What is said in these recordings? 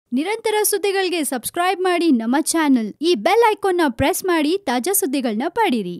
ನಿರಂತರ ಸುದ್ದಿಗಳಿಗೆ ಸಬ್ಸ್ಕ್ರೈಬ್ ಮಾಡಿ ನಮ್ಮ ಚಾನೆಲ್ ಈ ಬೆಲ್ ಐಕಾನ್ನ ಪ್ರೆಸ್ ಮಾಡಿ ತಾಜಾ ಸುದ್ದಿಗಳನ್ನ ಪಡೀರಿ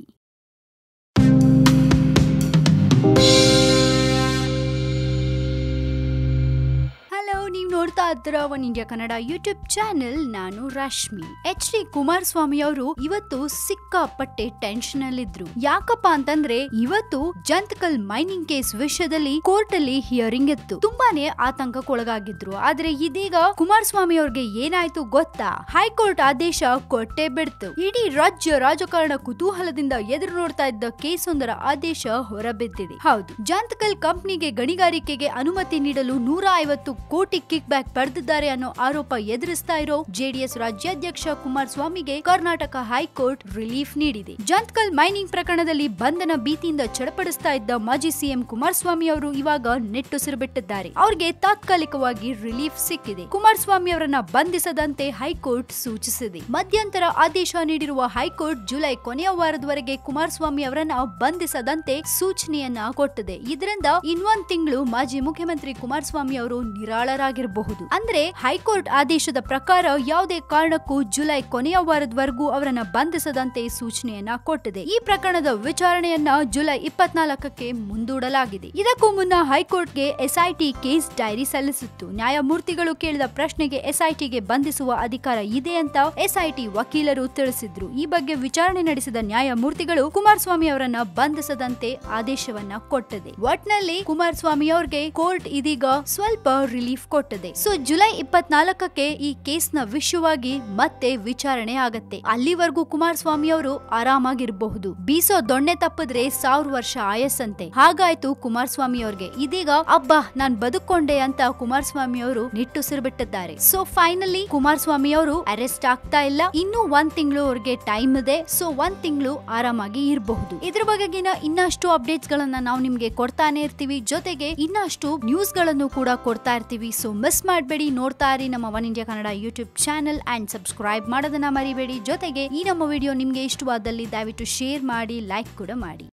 ಹಲೋ ನೀವು ನೋಡ್ತಾ ಇದ್ದೀರಾ One India Kannada YouTube channel ನಾನು ರಶ್ಮಿ ಎಚ್ ಡಿ ಕುಮಾರಸ್ವಾಮಿ ಅವರು ಇವತ್ತು ಸಿಕ್ಕಾಪಟ್ಟೆ ಟೆನ್ಷನ್ ಅಲ್ಲಿದ್ರು ಯಾಕಪ್ಪ ಅಂತಂದ್ರೆ ಇವತ್ತು ಜಂತಕಲ್ ಮೈನಿಂಗ್ ಕೇಸ್ ವಿಷಯದಲ್ಲಿ ಕೋರ್ಟ್ ಅಲ್ಲಿ ಹಿಯರಿಂಗ್ ಇತ್ತು ತುಂಬಾನೇ ಆತಂಕಕ್ಕೊಳಗಾಗಿದ್ರು ಆದ್ರೆ ಇದೀಗ ಕುಮಾರಸ್ವಾಮಿ ಅವ್ರಿಗೆ ಏನಾಯ್ತು ಗೊತ್ತಾ ಹೈಕೋರ್ಟ್ ಆದೇಶ ಕೊಟ್ಟೇ ಬಿಡ್ತು ಇಡೀ ರಾಜ್ಯ ರಾಜಕಾರಣ ಕುತೂಹಲದಿಂದ ಎದುರು ನೋಡ್ತಾ ಇದ್ದ ಕೇಸ್ ಒಂದರ ಆದೇಶ ಹೊರಬಿದ್ದಿದೆ ಹೌದು ಜಂತಕಲ್ ಕಂಪ್ನಿಗೆ ಗಣಿಗಾರಿಕೆಗೆ ಅನುಮತಿ ನೀಡಲು ನೂರ ಐವತ್ತು ಕೋಟಿ ಕಿಕ್ ಬ್ಯಾಕ್ ಪಡೆದಿದ್ದಾರೆ ಅನ್ನೋ ಆರೋಪ ಎದುರಿಸ್ತಾ ಇರೋ ಜೆಡಿಎಸ್ ರಾಜ್ಯಾಧ್ಯಕ್ಷ ಕುಮಾರಸ್ವಾಮಿಗೆ ಕರ್ನಾಟಕ ಹೈಕೋರ್ಟ್ ರಿಲೀಫ್ ನೀಡಿದೆ ಜಂತ್ಕಲ್ ಮೈನಿಂಗ್ ಪ್ರಕರಣದಲ್ಲಿ ಬಂಧನ ಭೀತಿಯಿಂದ ಚಡಪಡಿಸ್ತಾ ಇದ್ದ ಮಾಜಿ ಸಿಎಂ ಕುಮಾರಸ್ವಾಮಿ ಅವರು ಇವಾಗ ನೆಟ್ಟುಸಿರು ಬಿಟ್ಟಿದ್ದಾರೆ ಅವ್ರಿಗೆ ತಾತ್ಕಾಲಿಕವಾಗಿ ರಿಲೀಫ್ ಸಿಕ್ಕಿದೆ ಕುಮಾರಸ್ವಾಮಿ ಅವರನ್ನ ಬಂಧಿಸದಂತೆ ಹೈಕೋರ್ಟ್ ಸೂಚಿಸಿದೆ ಮಧ್ಯಂತರ ಆದೇಶ ನೀಡಿರುವ ಹೈಕೋರ್ಟ್ ಜುಲೈ ಕೊನೆಯ ವಾರದವರೆಗೆ ಕುಮಾರಸ್ವಾಮಿ ಅವರನ್ನ ಬಂಧಿಸದಂತೆ ಸೂಚನೆಯನ್ನ ಕೊಟ್ಟಿದೆ ಇದರಿಂದ ಇನ್ನೊಂದ್ ತಿಂಗಳು ಮಾಜಿ ಮುಖ್ಯಮಂತ್ರಿ ಕುಮಾರಸ್ವಾಮಿ ಅವರು ನಿರಾಳರಾಗಿರಬಹುದು ಅಂದ್ರೆ ಹೈಕೋರ್ಟ್ ಆದೇಶದ ಪ್ರಕಾರ ಯಾವುದೇ ಕಾರಣಕ್ಕೂ ಜುಲೈ ಕೊನೆಯ ವಾರದವರೆಗೂ ಅವರನ್ನ ಬಂಧಿಸದಂತೆ ಸೂಚನೆಯನ್ನ ಕೊಟ್ಟಿದೆ ಈ ಪ್ರಕರಣದ ವಿಚಾರಣೆಯನ್ನ ಜುಲೈ ಇಪ್ಪತ್ನಾಲ್ಕಕ್ಕೆ ಮುಂದೂಡಲಾಗಿದೆ ಇದಕ್ಕೂ ಮುನ್ನ ಹೈಕೋರ್ಟ್ಗೆ ಎಸ್ಐಟಿ ಕೇಸ್ ಡೈರಿ ಸಲ್ಲಿಸಿತ್ತು ನ್ಯಾಯಮೂರ್ತಿಗಳು ಕೇಳಿದ ಪ್ರಶ್ನೆಗೆ ಎಸ್ಐಟಿಗೆ ಬಂಧಿಸುವ ಅಧಿಕಾರ ಇದೆ ಅಂತ ಎಸ್ಐಟಿ ವಕೀಲರು ತಿಳಿಸಿದ್ರು ಈ ಬಗ್ಗೆ ವಿಚಾರಣೆ ನಡೆಸಿದ ನ್ಯಾಯಮೂರ್ತಿಗಳು ಕುಮಾರಸ್ವಾಮಿ ಅವರನ್ನ ಬಂಧಿಸದಂತೆ ಆದೇಶವನ್ನ ಕೊಟ್ಟಿದೆ ಒಟ್ನಲ್ಲಿ ಕುಮಾರಸ್ವಾಮಿ ಅವ್ರಿಗೆ ಕೋರ್ಟ್ ಇದೀಗ ಸ್ವಲ್ಪ ರಿಲೀಫ್ ಕೊಟ್ಟಿದೆ ಸೊ ಜುಲೈ ಇಪ್ಪತ್ನಾಲ್ಕಕ್ಕೆ ಈ ಕೇಸ್ ನ ವಿಷಯವಾಗಿ ಮತ್ತೆ ವಿಚಾರಣೆ ಆಗತ್ತೆ ಅಲ್ಲಿವರೆಗೂ ಕುಮಾರಸ್ವಾಮಿ ಅವರು ಆರಾಮಾಗಿರಬಹುದು ಬೀಸೋ ದೊಣ್ಣೆ ತಪ್ಪಿದ್ರೆ ಸಾವಿರ ವರ್ಷ ಆಯಸ್ಸಂತೆ ಹಾಗಾಯ್ತು ಕುಮಾರಸ್ವಾಮಿ ಅವ್ರಿಗೆ ಇದೀಗ ಅಬ್ಬ ನಾನ್ ಬದುಕೊಂಡೆ ಅಂತ ಕುಮಾರಸ್ವಾಮಿ ಅವರು ನಿಟ್ಟುಸಿರು ಬಿಟ್ಟಿದ್ದಾರೆ ಸೊ ಫೈನಲಿ ಕುಮಾರಸ್ವಾಮಿ ಅವರು ಅರೆಸ್ಟ್ ಆಗ್ತಾ ಇಲ್ಲ ಇನ್ನು ಒಂದ್ ತಿಂಗಳು ಅವ್ರಿಗೆ ಟೈಮ್ ಇದೆ ಸೊ ಒಂದ್ ತಿಂಗಳು ಆರಾಮಾಗಿ ಇರಬಹುದು ಇದ್ರ ಬಗೆಗಿನ ಇನ್ನಷ್ಟು ಅಪ್ಡೇಟ್ಸ್ ಗಳನ್ನ ನಾವು ನಿಮ್ಗೆ ಕೊಡ್ತಾನೆ ಇರ್ತೀವಿ ಜೊತೆಗೆ ಇನ್ನಷ್ಟು ನ್ಯೂಸ್ ಗಳನ್ನು ಕೂಡ ಕೊಡ್ತಾ ಇರ್ತೀವಿ ಸೊ ಮಿಸ್ ಮಾಡಬೇಡಿ ನೋಡ್ತಾ ಇರಿ ನಮ್ಮ One India Kannada YouTube channel and subscribe ಮಾಡೋದನ್ನ ಮರಿಬೇಡಿ ಜೊತೆಗೆ ಈ ನಮ್ಮ ವಿಡಿಯೋ ನಿಮ್ಗೆ ಇಷ್ಟವಾದಲ್ಲಿ ದಯವಿಟ್ಟು ಶೇರ್ ಮಾಡಿ ಲೈಕ್ ಕೂಡ ಮಾಡಿ